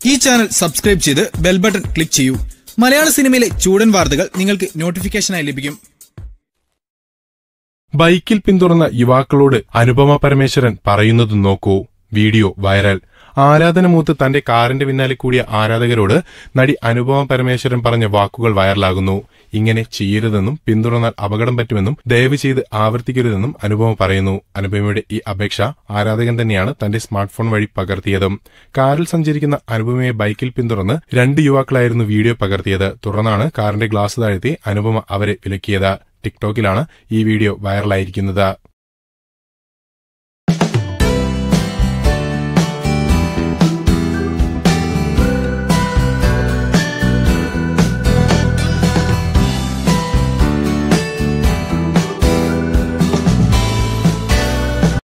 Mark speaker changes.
Speaker 1: ഈ channel subscribe ചെയ്ത് bell button click ചെയ്യൂ മലയാള സിനിമയിലെ ചൂടൻ വാർത്തകൾ നിങ്ങൾക്ക് നോട്ടിഫിക്കേഷനായി ലഭിക്കും
Speaker 2: ബൈക്കിൽ പിന്തുടർന്ന യുവാക്കളോട് അനുപമ പരമേശ്വരൻ പറയുന്നത് നോക്കൂ വീഡിയോ വൈറൽ ആരാധനമൂത്ത് തന്റെ കാറിന്റെ പിന്നാലെ കൂടിയ ആരാധകരോട് നടി അനുപമ പരമേശ്വരൻ പറഞ്ഞ വാക്കുകൾ വൈറലാകുന്നു ഇങ്ങനെ ചെയ്യരുതെന്നും പിന്തുടർന്നാൽ അപകടം പറ്റുമെന്നും ദയവ് ചെയ്ത് ആവർത്തിക്കരുതെന്നും അനുപമ പറയുന്നു അനുപമയുടെ ഈ അപേക്ഷ ആരാധകൻ തന്നെയാണ് തന്റെ സ്മാർട്ട് ഫോൺ വഴി പകർത്തിയതും കാറിൽ സഞ്ചരിക്കുന്ന അനുപമയെ ബൈക്കിൽ പിന്തുടർന്ന് രണ്ട് യുവാക്കളായിരുന്നു വീഡിയോ പകർത്തിയത് തുടർന്നാണ് കാറിന്റെ ഗ്ലാസ് താഴ്ത്തി അനുപമ അവരെ വിലക്കിയത് ടിക്ടോക്കിലാണ് ഈ വീഡിയോ വൈറലായിരിക്കുന്നത്